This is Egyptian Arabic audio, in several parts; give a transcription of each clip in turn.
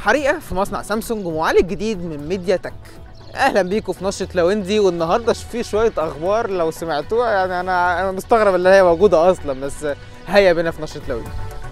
حريقه في مصنع سامسونج ومعالج جديد من ميديا تك اهلا بيكم في نشره لويندي والنهارده في شويه اخبار لو سمعتوها يعني انا انا مستغرب ان هي موجوده اصلا بس هيا بينا في نشره لويندي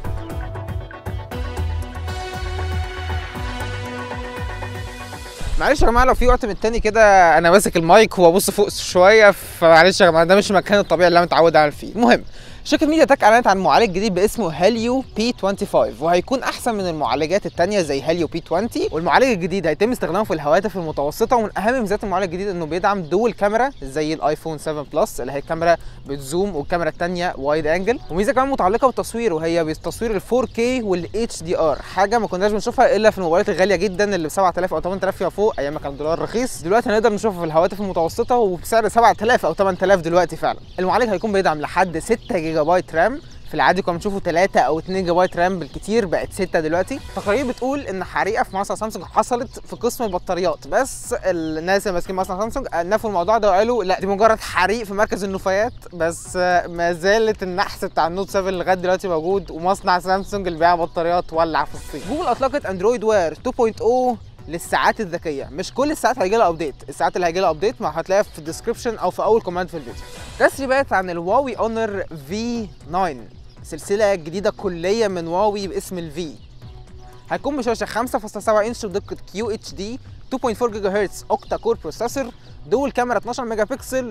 معلش يا جماعه لو في وقت من التاني كده انا ماسك المايك وابص فوق شويه فمعلش يا جماعه ده مش المكان الطبيعي اللي انا متعود اعمل فيه المهم شركه ميديا تك اعلنت عن معالج جديد باسمه هيليو بي 25 وهيكون احسن من المعالجات التانية زي هيليو بي 20 والمعالج الجديد هيتم استخدامه في الهواتف المتوسطه ومن اهم ميزات المعالج الجديد انه بيدعم دول كاميرا زي الايفون 7 بلس اللي هي كاميرا بتزوم والكاميرا التانية وايد انجل وميزه كمان متعلقه بالتصوير وهي بالتصوير ال 4K وال HDR حاجه ما كناش بنشوفها الا في الموبايلات الغاليه جدا اللي ب 7000 او 8000 فيما فوق ايام ما كان الدولار رخيص دلوقتي هنقدر نشوفها في الهواتف المتوسطه وبسعر 7000 او 8000 دلوقتي فعلا المعالج هيكون بيدعم لحد 6 جيجا بايت رام في العادي كنا بنشوفه 3 او 2 جيجا بايت رام بالكتير بقت 6 دلوقتي تقارير بتقول ان حريقه في مصنع سامسونج حصلت في قسم البطاريات بس الناس اللي ماسكين مصنع سامسونج نفوا الموضوع ده وقالوا لا دي مجرد حريق في مركز النفايات بس ما زالت النحس بتاع النوت 7 لغايه دلوقتي موجود ومصنع سامسونج اللي بيبيع بطاريات ولع في الصين جوجل اطلقت اندرويد وير 2.0 للساعات الذكيه مش كل الساعات هيجي لها ابديت الساعات اللي هيجي لها ابديت ما هتلاقيها في الديسكربشن او في اول كومنت في الفيديو تسريبات عن الواوي اونر في 9 سلسله جديده كليه من واوي باسم الفي هيكون بشاشه 5.7 انش بدقه كيو اتش دي 2.4 جيجا هرتز اوكتا كور بروسيسور دول كاميرا 12 ميجا بكسل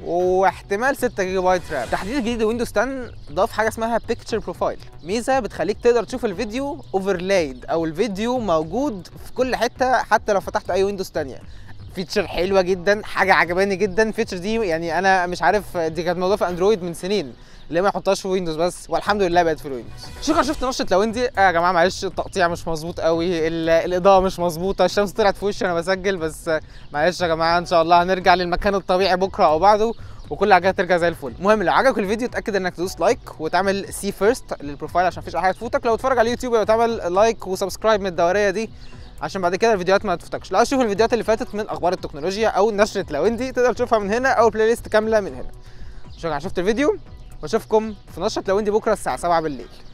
واحتمال 6 جيجا بايت رام تحديث جديد لويندوز 10 ضاف حاجه اسمها بيكتشر بروفايل ميزه بتخليك تقدر تشوف الفيديو اوفرلايد او الفيديو موجود في كل حته حتى لو فتحت اي ويندوز ثانيه فيتشر حلوه جدا حاجه عجباني جدا الفيتشر دي يعني انا مش عارف دي كانت موجوده في اندرويد من سنين ليه ما يحطهاش في ويندوز بس والحمد لله بقت في الويندوز شكرا شفت نشره لويندي آه يا جماعه معلش التقطيع مش مظبوط قوي الاضاءه مش مظبوطه الشمس طلعت في وشي انا بسجل بس معلش يا جماعه ان شاء الله هنرجع للمكان الطبيعي بكره او بعده وكل حاجه ترجع زي الفل المهم لو عجبك الفيديو اتاكد انك تدوس لايك وتعمل سي فيرست للبروفايل عشان مفيش اي حاجه تفوتك لو تتفرج على اليوتيوب يبقى تعمل لايك وسبسكرايب من الدوريه دي عشان بعد كده الفيديوهات ما تفوتكش لو تشوف الفيديوهات اللي فاتت من اخبار التكنولوجيا او نشره لويندي تقدر تشوفها من هنا او البلاي ليست كامله من هنا شكرا شفت الفيديو واشوفكم في نشره لويندي بكره الساعه 7 بالليل